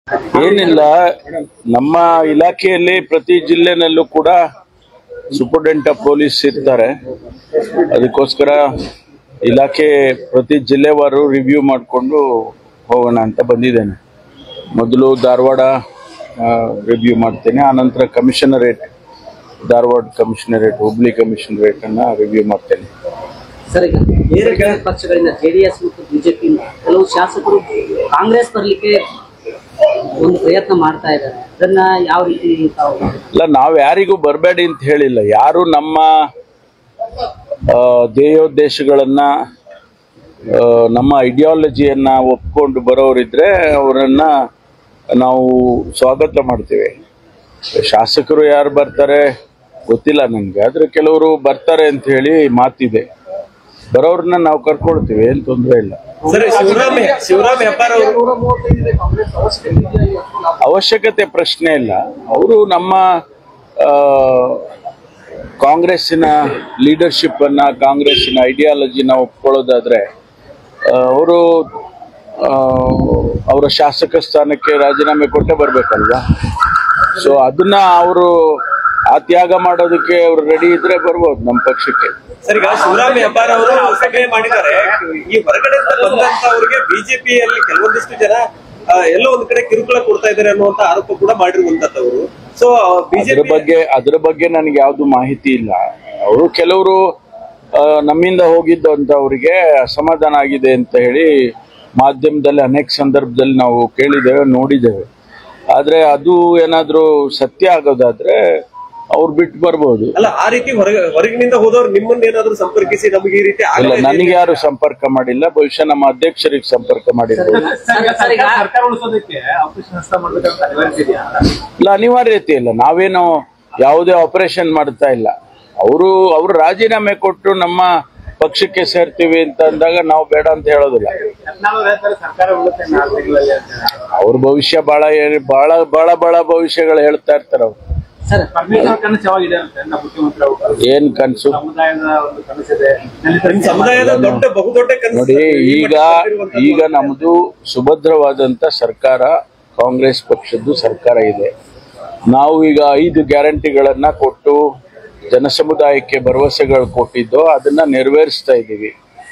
ಏನಿಲ್ಲ ನಮ್ಮ ಇಲಾಖೆಯಲ್ಲಿ ಪ್ರತಿ ಜಿಲ್ಲೆನಲ್ಲೂ ಕೂಡ ಸೂಪರ್ಡೆಂಟ್ ಆಫ್ ಪೊಲೀಸ್ ಇರ್ತಾರೆ ಅದಕ್ಕೋಸ್ಕರ ಇಲಾಖೆ ಪ್ರತಿ ಜಿಲ್ಲೆವಾರು ರಿವ್ಯೂ ಮಾಡಿಕೊಂಡು ಹೋಗೋಣ ಅಂತ ಬಂದಿದ್ದೇನೆ ಮೊದಲು ಧಾರವಾಡ ರಿವ್ಯೂ ಮಾಡ್ತೇನೆ ಆನಂತರ commissionerate Dharwad commissionerate Hubli commissionerate ಅನ್ನ ರಿವ್ಯೂ ಮಾಡ್ತೇನೆ ಸರ್ ಈಗ ಬೇರೆ ಬೇರೆ ಪಕ್ಷಗಳಿಂದ ಜೆಡಿಎಸ್ ಮತ್ತು ಬಿಜೆಪಿ ಕೆಲವು ಶಾಸಕರು ಕಾಂಗ್ರೆಸ್ ಬರ್ಲಿಕ್ಕೆ ಒಂದು ಪ್ರಯತ್ನ ಮಾಡ್ತಾ ಇದ್ದಾರೆ ಅದನ್ನ ಯಾವ ರೀತಿ ತಾವು ಇಲ್ಲ ನಾವು ಯಾರಿಗೂ ಬರಬೇಡಿ ಅಂತ ಹೇಳಿಲ್ಲ ಯಾರು ನಮ್ಮ ಆ, ಧ್ಯೇಯೋದ್ದೇಶಗಳನ್ನ ಆ, ನಮ್ಮ ಐಡಿಯಾಲಜಿಯನ್ನ ಒಪ್ಕೊಂಡು ಬರೋರಿದ್ರೆ ಅವರನ್ನ ನಾವು ಸ್ವಾಗತ ಮಾಡ್ತೇವೆ ಶಾಸಕರು ಯಾರು ಬರ್ತಾರೆ ಗೊತ್ತಿಲ್ಲ ನನಗೆ ಆದ್ರೆ ಕೆಲವರು ಬರ್ತಾರೆ ಅಂತ ಹೇಳಿ ಮಾತಿದೆ ಬರೋರನ್ನ ನಾವು ಕರ್ಕೊಳ್ತೀವಿ ಏನು ತೊಂದರೆ ಇಲ್ಲ ಸರ್ ಶಿವರಾಮ್ ಶಿವರಾಮ್ ಹೆಬ್ಬಾರ್ ಅವರು ಅವಶ್ಯಕತೆ ಪ್ರಶ್ನೆ ಇಲ್ಲ ಅವರು ನಮ್ಮ ಆ, ಕಾಂಗ್ರೆಸ್ಸಿನ ಲೀಡರ್ಶಿಪ್ ಅನ್ನ ಕಾಂಗ್ರೆಸ್ಸಿನ ಐಡಿಯಾಲಜಿನ ಒಪ್ಕೊಳ್ಳೋದಾದ್ರೆ ಅವರು ಅವರ ಶಾಸಕ ಸ್ಥಾನಕ್ಕೆ ರಾಜೀನಾಮೆ ಕೊಟ್ಟೆ ಬರ್ಬೇಕಲ್ವಾ ಸೊ ಅದನ್ನ ಅವರು ಆ ತ್ಯಾಗ ಮಾಡೋದಕ್ಕೆ ಅವ್ರು ರೆಡಿ ಇದ್ರೆ ಬರ್ಬೋದು ನಮ್ಮ ಪಕ್ಷಕ್ಕೆ ಸರ್ ಈಗ ಶಿವರಾಮ್ ಹೆಬ್ಬಾರ್ ಅವರು ಸಭೆ ಮಾಡಿದ್ದಾರೆ ಈ ಹೊರಗಡೆ ಬಂದಂತವ್ರಿಗೆ ಬಿಜೆಪಿಯಲ್ಲಿ ಕೆಲವೊಂದಿಷ್ಟು ಜನ ಆ, ಎಲ್ಲೋ ಒಂದ್ ಕಡೆ ಕಿರುಕುಳ ಕೊಡ್ತಾ ಇದ್ದಾರೆ ಅನ್ನುವಂತ ಆರೋಪ ಕೂಡ ಮಾಡಿರುವಂತವ್ರು ಸೊ ಅದ್ರ ಬಿಜೆಪಿ ಬಗ್ಗೆ ಅದ್ರ ಬಗ್ಗೆ ನನಗೆ ಯಾವ್ದು ಮಾಹಿತಿ ಇಲ್ಲ ಅವರು ಕೆಲವರು ಆ, ನಮ್ಮಿಂದ ಹೋಗಿದ್ದಂತವರಿಗೆ ಅಸಮಾಧಾನ ಆಗಿದೆ ಅಂತ ಹೇಳಿ ಮಾಧ್ಯಮದಲ್ಲಿ ಅನೇಕ ಸಂದರ್ಭದಲ್ಲಿ ನಾವು ಕೇಳಿದ್ದೇವೆ ನೋಡಿದ್ದೇವೆ ಆದ್ರೆ ಅದು ಏನಾದ್ರೂ ಸತ್ಯ ಆಗೋದಾದ್ರೆ ಅವ್ರು ಬಿಟ್ಟು ಬರ್ಬೋದು ಅಲ್ಲ ಆ ರೀತಿ ಹೊರಗ ಹೊರಗಿನಿಂದ ಹೋದವ್ರು ನಿಮ್ಮನ್ನ ಏನಾದ್ರು ಸಂಪರ್ಕಿಸಿ ನಮಗೆ ಈ ರೀತಿ ಇಲ್ಲ ಆಗ್ತಾ ಇದೆ ನನಗೆ ಯಾರು ಸಂಪರ್ಕ ಮಾಡಿಲ್ಲ ಬಹುಶಃ ನಮ್ಮ ಅಧ್ಯಕ್ಷರಿಗೆ ಸಂಪರ್ಕ ಮಾಡಿರ್ಬೋದು ಸರ್ ಸರ್ ಈಗ ಸರ್ಕಾರ ಉಳಿಸೋದಕ್ಕೆ ಆಪರೇಷನ್ ಹಸ್ತ ಮಾಡ್ಬೇಕಂತ ಅನಿವಾರ್ಯತೆ ಇದೆಯಾ ಇಲ್ಲ ಅನಿವಾರ್ಯತೆ ಇಲ್ಲ ನಾವೇನು ಯಾವುದೇ ಆಪರೇಷನ್ ಮಾಡ್ತಾ ಇಲ್ಲ ಅವರು ಅವರು ರಾಜೀನಾಮೆ ಕೊಟ್ಟು ನಮ್ಮ ಪಕ್ಷಕ್ಕೆ ಸೇರ್ತೀವಿ ಅಂತ ಅಂದಾಗ ನಾವು ಬೇಡ ಅಂತ ಹೇಳೋದಿಲ್ಲ ಹದಿನಾರು ಹೇಳ್ತಾರೆ ಸರ್ಕಾರ ಉಳಿಸುತ್ತೆ ನಾಲ್ಕು ತಿಂಗಳಲ್ಲಿ ಅಂತ ಅವ್ರ ಭವಿಷ್ಯ ಬಹಳ ಏನ್- ಬಹಳ ಬಹಳ ಬಹಳ ಭವಿಷ್ಯಗಳು ಹೇಳ್ತಾ ಇರ್ತಾರ ಅವ್ರು ಸರ್ ಪರಮೇಶ್ವರ್ ಕನಸು ಯಾವಾಗಿದೆ ಅಂತ ನಮ್ಮ ಮುಖ್ಯಮಂತ್ರಿ ಅವರು ಏನ್ ಕನ್ಸು ಸಮುದಾಯದ ಒಂದು ಕನಸಿದೆ ದಲಿತರ ನಿಮ್ ಸಮುದಾಯದ ದೊಡ್ಡ ಬಹುದೊಡ್ಡ ಕನಸು ನೋಡಿ ಈ ಈಗ ಮಟ್ಟಕ್ಕೆ ಬಂದಿರುವಂತದ್ದು ಈಗ ನಮ್ದು ಸುಭದ್ರವಾದಂತ ಸರ್ಕಾರ ಕಾಂಗ್ರೆಸ್ ಪಕ್ಷದ್ದು ಸರ್ಕಾರ ಇದೆ ನಾವು ಈಗ ಐದು ಗ್ಯಾರಂಟಿಗಳನ್ನ ಕೊಟ್ಟು ಜನಸಮುದಾಯಕ್ಕೆ ಭರವಸೆಗಳು ಕೊಟ್ಟಿದ್ದು ಅದನ್ನ ನೆರವೇರಿಸ್ತಾ ಇದ್ದೀವಿ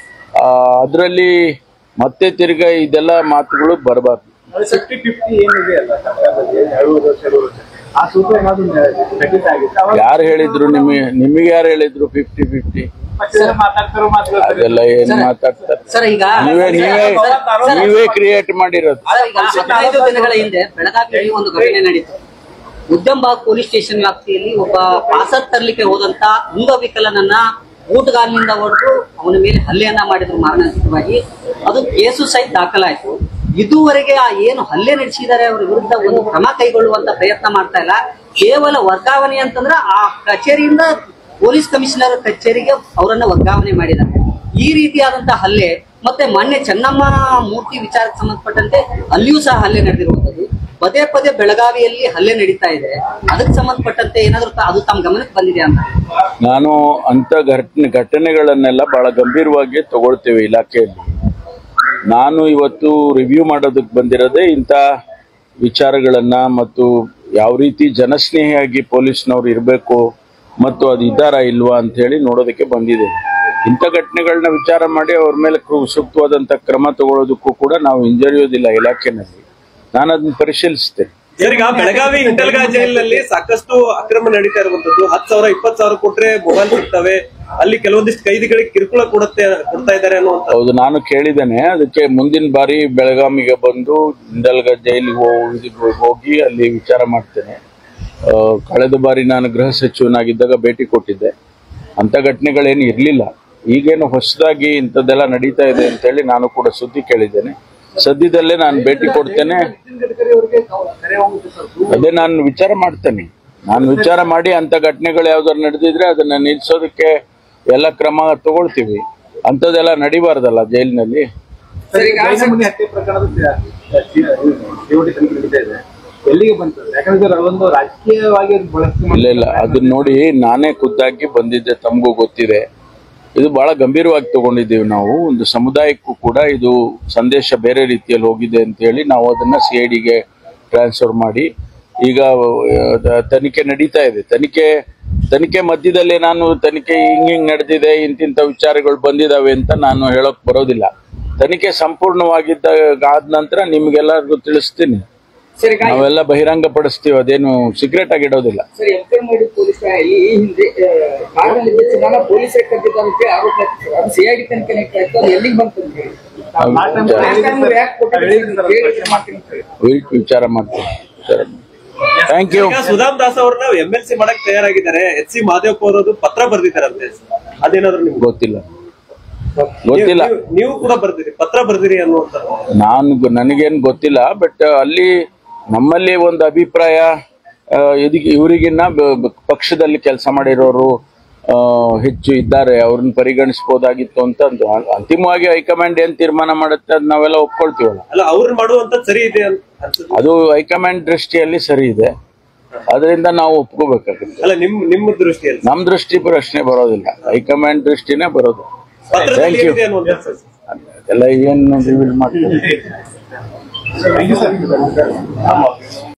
ಅದರಲ್ಲಿ ಮತ್ತೆ ತಿರ್ಗಾ ಇದೆಲ್ಲ ಮಾತುಗಳು ಬರಬಾರ್ದು ಫಿಫ್ಟಿ ಫಿಫ್ಟಿ ಏನಿದೆ ಅಲ್ಲ ಸರ್ಕಾರದಲ್ಲಿ ಎರಡು ವರ್ಷ ಎರಡು ವರ್ಷ ಆ ಸೂತ್ರ ಏನಾದ್ರು ಖಂಡಿತ ಆಗಿತ್ತು ಅವಾಗ ಯಾರು ಹೇಳಿದ್ರು ನಿಮಗೆ ನಿಮಗೆ ಯಾರು ಹೇಳಿದ್ರು ಫಿಫ್ಟಿ ಫಿಫ್ಟಿ ಪಕ್ಷ ಮಾತಾಡ್ತಾರೋ ಮಾತಾಡ್ತಾರೆ ಅದೆಲ್ಲ ಏನ್ ಮಾತಾಡ್ತಾರೆ ಸರ್ ಈಗ ನೀವೇ ನೀವೇ ನೀವೇ ಕ್ರಿಯೇಟ್ ಮಾಡಿರೋದು ಸರ್, ಈಗ ಹದಿನೈದು ದಿನಗಳ ಹಿಂದೆ ಬೆಳಗಾವಿಯಲ್ಲಿ ಒಂದು ಘಟನೆ ನಡೀತು ಉದ್ಯಮಬಾಗ್ ಪೊಲೀಸ್ ಸ್ಟೇಷನ್ ವ್ಯಾಪ್ತಿಯಲ್ಲಿ ಒಬ್ಬ ಪಾಸರ್ ತರಲಿಕ್ಕೆ ಹೋದಂತ ಅಂಗವಿಕಲನನ್ನ ಊಟಗಾರನಿಂದ ಹೊಡೆದು ಅವನ ಮೇಲೆ ಹಲ್ಲೆಯನ್ನ ಮಾಡಿದ್ರು ಮಾರಣಾಂತಿಕವಾಗಿ ಅದು ಕೇಸು ಸಹಿತ ದಾಖಲಾಯಿತು ಇದುವರೆಗೆ ಆ ಏನು ಹಲ್ಲೆ ನಡೆಸಿದ್ದಾರೆ ಅವರ ವಿರುದ್ಧ ಒಂದು ಕ್ರಮ ಕೈಗೊಳ್ಳುವಂತ ಪ್ರಯತ್ನ ಮಾಡ್ತಾ ಇಲ್ಲ ಕೇವಲ ವರ್ಗಾವಣೆ ಅಂತಂದ್ರೆ ಆ ಕಚೇರಿಯಿಂದ ಪೊಲೀಸ್ ಕಮಿಷನರ್ ಕಚೇರಿಗೆ ಅವರನ್ನ ವರ್ಗಾವಣೆ ಮಾಡಿದ್ದಾರೆ ಈ ರೀತಿಯಾದಂತಹ ಹಲ್ಲೆ ಮತ್ತೆ ಮೊನ್ನೆ ಚೆನ್ನಮ್ಮ ಮೂರ್ತಿ ವಿಚಾರಕ್ಕೆ ಸಂಬಂಧಪಟ್ಟಂತೆ ಅಲ್ಲಿಯೂ ಸಹ ಹಲ್ಲೆ ನಡೆದಿರುವಂತದ್ದು ಪದೇ ಪದೇ ಬೆಳಗಾವಿಯಲ್ಲಿ ಹಲ್ಲೆ ನಡೀತಾ ಇದೆ ಅದಕ್ಕೆ ಸಂಬಂಧಪಟ್ಟಂತೆ ಏನಾದ್ರು ತ- ಅದು ತಮ್ಮ ಗಮನಕ್ಕೆ ಬಂದಿದೆ ಅಂತ ನಾನು ಅಂತ ಘಟನೆ ಘಟನೆಗಳನ್ನೆಲ್ಲ ಬಹಳ ಗಂಭೀರವಾಗಿ ತಗೊಳ್ತೇವೆ ಇಲಾಖೆಯಲ್ಲಿ ನಾನು ಇವತ್ತು ರಿವ್ಯೂ ಮಾಡೋದಕ್ಕೆ ಬಂದಿರೋದೇ ಇಂಥ ವಿಚಾರಗಳನ್ನ ಮತ್ತು ಯಾವ ರೀತಿ ಜನಸ್ನೇಹಿಯಾಗಿ ಪೊಲೀಸ್ನವ್ರು ಇರಬೇಕು ಮತ್ತು ಅದು ಇದ್ದಾರಾ ಇಲ್ವಾ ಅಂತ ಹೇಳಿ ನೋಡೋದಕ್ಕೆ ಬಂದಿದೆ ಇಂಥ ಘಟನೆಗಳನ್ನ ವಿಚಾರ ಮಾಡಿ ಅವ್ರ ಮೇಲೆ ಕ್ರು- ಸೂಕ್ತವಾದಂಥ ಕ್ರಮ ತಗೊಳ್ಳೋದಕ್ಕೂ ಕೂಡ ನಾವು ಹಿಂಜರಿಯೋದಿಲ್ಲ ಇಲಾಖೆನಲ್ಲಿ ನಾನು ಅದನ್ನ ಪರಿಶೀಲಿಸ್ತೇನೆ ಸರ್ ಈಗ ಬೆಳಗಾವಿ ಇಂಟಲ್ಗಾ ಜೈಲಿನಲ್ಲಿ ಸಾಕಷ್ಟು ಅಕ್ರಮ ನಡೀತಾ ಇರುವಂತದ್ದು ಹತ್ತು ಸಾವಿರ ಇಪ್ಪತ್ತು ಸಾವಿರ ಕೊಟ್ರೆ ಮೊಬೈಲ್ ಸಿಗ್ತವೆ ಅಲ್ಲಿ ಕೆಲವೊಂದಿಷ್ಟು ಕೈದಿಗಳಿಗೆ ಕಿರುಕುಳ ಕೊಡುತ್ತೆ ಕೊಡ್ತಾ ಇದ್ದಾರೆ ಅನ್ನುವಂತ ಹೌದು ನಾನು ಕೇಳಿದ್ದೇನೆ ಅದಕ್ಕೆ ಮುಂದಿನ ಬಾರಿ ಬೆಳಗಾವಿಗೆ ಬಂದು ಇಂದಲ್ಗ ಜೈಲಿಗೆ ಹೋ- ಹೋಗಿ ಅಲ್ಲಿ ವಿಚಾರ ಮಾಡ್ತೇನೆ ಆ, ಕಳೆದ ಬಾರಿ ನಾನು ಗೃಹ ಸಚಿವನಾಗಿದ್ದಾಗ ಭೇಟಿ ಕೊಟ್ಟಿದ್ದೆ ಅಂತ ಘಟನೆಗಳೇನು ಇರಲಿಲ್ಲ ಈಗೇನು ಹೊಸದಾಗಿ ಇಂಥದ್ದೆಲ್ಲ ನಡೀತಾ ಇದೆ ಅಂತೇಳಿ ನಾನು ಕೂಡ ಸುದ್ದಿ ಕೇಳಿದ್ದೇನೆ ಸದ್ಯದಲ್ಲೇ ನಾನು ಭೇಟಿ ಕೊಡ್ತೇನೆ ನಿತಿನ್ ಗಡ್ಕರಿ ಅವರಿಗೆ ಕರೆ ಹೋಗುತ್ತೆ ಸರ್ ಅದೇ ನಾನು ವಿಚಾರ ಮಾಡ್ತೇನೆ ನಾನು ವಿಚಾರ ಮಾಡಿ ಅಂತ ಘಟನೆಗಳು ಯಾವ್ದಾದ್ರು ನಡೆದಿದ್ರೆ ಅದನ್ನ ನಿಲ್ಸೋದಕ್ಕೆ ಎಲ್ಲ ಕ್ರಮ ತಗೊಳ್ತೀವಿ ಅಂಥದ್ದೆಲ್ಲ ನಡಿಬಾರ್ದಲ್ಲ ಜೈಲಿನಲ್ಲಿ ಜೈನಮುನಿ ಹತ್ಯೆ ಪ್ರಕರಣದ ಸಿಒಟಿ ತನಿಖೆ ನಡೀತಾ ಇದೆ ಎಲ್ಲಿಗೆ ಬಂತು ಯಾಕಂದ್ರೆ ಅದೊಂದು ರಾಜಕೀಯವಾಗಿ ಅದು ಬಳಕೆ ಇಲ್ಲ ಇಲ್ಲ ಅದನ್ನ ನೋಡಿ ನಾನೇ ಖುದ್ದಾಗಿ ಬಂದಿದ್ದೆ ತಮಗೂ ಗೊತ್ತಿದೆ ಇದು ಬಹಳ ಗಂಭೀರವಾಗಿ ತಗೊಂಡಿದ್ದೀವಿ ನಾವು ಒಂದು ಸಮುದಾಯಕ್ಕೂ ಕೂಡ ಇದು ಸಂದೇಶ ಬೇರೆ ರೀತಿಯಲ್ಲಿ ಹೋಗಿದೆ ಅಂತ ಹೇಳಿ ನಾವು ಅದನ್ನ ಸಿ ಐ ಡಿಗೆ ಟ್ರಾನ್ಸ್ಫರ್ ಮಾಡಿ ಈಗ ಆ, ತನಿಖೆ ನಡೀತಾ ಇದೆ ತನಿಖೆ ತನಿಖೆ ಮಧ್ಯದಲ್ಲಿ ನಾನು ತನಿಖೆ ಹಿಂಗ್ ಹಿಂಗ್ ನಡೆದಿದೆ ಇಂತಿಂತ ವಿಚಾರಗಳು ಬಂದಿದಾವೆ ಅಂತ ನಾನು ಹೇಳಕ್ ಬರೋದಿಲ್ಲ ತನಿಖೆ ಸಂಪೂರ್ಣವಾಗಿದ್ದ ಆದ ನಂತರ ನಿಮ್ಗೆಲ್ಲರಿಗೂ ತಿಳಿಸ್ತೀನಿ ಸರ್ ಈಗ ನಾವೆಲ್ಲ ಬಹಿರಂಗ ಪಡಿಸ್ತೀವಿ ಅದೇನು ಸೀಕ್ರೆಟ್ ಆಗಿಡೋದಿಲ್ಲ ಸರ್ ಎಫ್ಎಂಐಡಿ ಪೊಲೀಸ್ ಈ ಈ ಹಿಂದೆ ಕಾರಿನಲ್ಲಿದ್ದ ಚಿನ್ನಾನ ಪೊಲೀಸರೇ ಕದ್ದಿದ್ದಕ್ಕೆ ಆರೋಪ ಇತ್ತು ಸರ್ ಅದು ಸಿಐಡಿ ತನಿಖೆ ನಡೀತಾ ಇತ್ತು ಅದು ಎಲ್ಲಿಗೆ ಬಂತು ಅಂತ ಹೇಳಿ Last time ನೀವು ಯಾಕೆ ಕೊಟ್ಟಿದ್ದೀರಿ ಅಂತ ಹೇಳಿ ವಿಚಾರ ಮಾಡ್ತೀನಿ ಅಂತ ಹೇಳಿ. ವೆಯ್ಟ್ ವಿಚಾರ ಮಾಡ್ತೀನಿ ಥ್ಯಾಂಕ್ ಯು ಈಗ ಸುಧಾಮ್ ದಾಸ್ ಅವ್ರನ್ನ ಎಂ ಎಲ್ ಸಿ ಮಾಡಕ್ ತಯಾರಾಗಿದ್ದಾರೆ ಎಚ್ ಸಿ ಮಾದೇವಪ್ಪ ಅವರದು ಪತ್ರ ಬರ್ದಿದ್ದಾರಂತೆ ಅದೇನಾದ್ರು ನಿಮ್ಗೆ ಗೊತ್ತಿಲ್ಲ ಗೊತ್ತಿಲ್ಲ ನೀವು- ನೀವು ಕೂಡ ಬರ್ದಿರಿ ಪತ್ರ ಬರ್ದಿರಿ ಅನ್ನುವಂಥದ್ದು ನಾನು ನನಗೇನು ಗೊತ್ತಿಲ್ಲ ಬಟ್ ಅಲ್ಲಿ ನಮ್ಮಲ್ಲಿ ಒಂದು ಅಭಿಪ್ರಾಯ ಆ, ಇದಕ್ಕೆ ಇವರಿಗಿನ್ನ ಬ- ಬ- ಪಕ್ಷದಲ್ಲಿ ಕೆಲಸ ಮಾಡಿರೋರು ಆ, ಹೆಚ್ಚು ಇದ್ದಾರೆ ಅವ್ರನ್ನ ಪರಿಗಣಿಸ್ಬೋದಾಗಿತ್ತು ಅಂತ ಅಂದು ಅಂತಿಮವಾಗಿ ಹೈಕಮಾಂಡ್ ಏನ್ ತೀರ್ಮಾನ ಮಾಡುತ್ತೆ ಅದ್ ನಾವೆಲ್ಲ ಒಪ್ಕೊಳ್ತೀವಲ್ಲ ಅಲ್ಲ ಅವ್ರನ್ನ ಮಾಡುವಂತದ್ದು ಸರಿ ಇದೆ ಅಂತ ಅನ್ಸುತ್ತೆ ಅದು ಹೈಕಮಾಂಡ್ ದೃಷ್ಟಿಯಲ್ಲಿ ಸರಿ ಇದೆ ಅದರಿಂದ ನಾವು ಒಪ್ಕೋಬೇಕಾಗುತ್ತೆ ಅಲ್ಲ ನಿಮ್ ನಿಮ್ಮ ದೃಷ್ಟಿಯಲ್ಲಿ ನಮ್ ದೃಷ್ಟಿ ಪ್ರಶ್ನೆ ಬರೋದಿಲ್ಲ ಹೈಕಮಾಂಡ್ ದೃಷ್ಟಿನೇ ಬರೋದು ಪತ್ರದಲ್ಲಿ Thank you. ಏನಿದೆ ಅನ್ನುವಂಥದ್ದು ಎಲ್ಲ ಏನು ರಿವೀಲ್ ಮಾಡ್ತೀವಿ ಥ್ಯಾಂಕ್ ಯು ಸರ್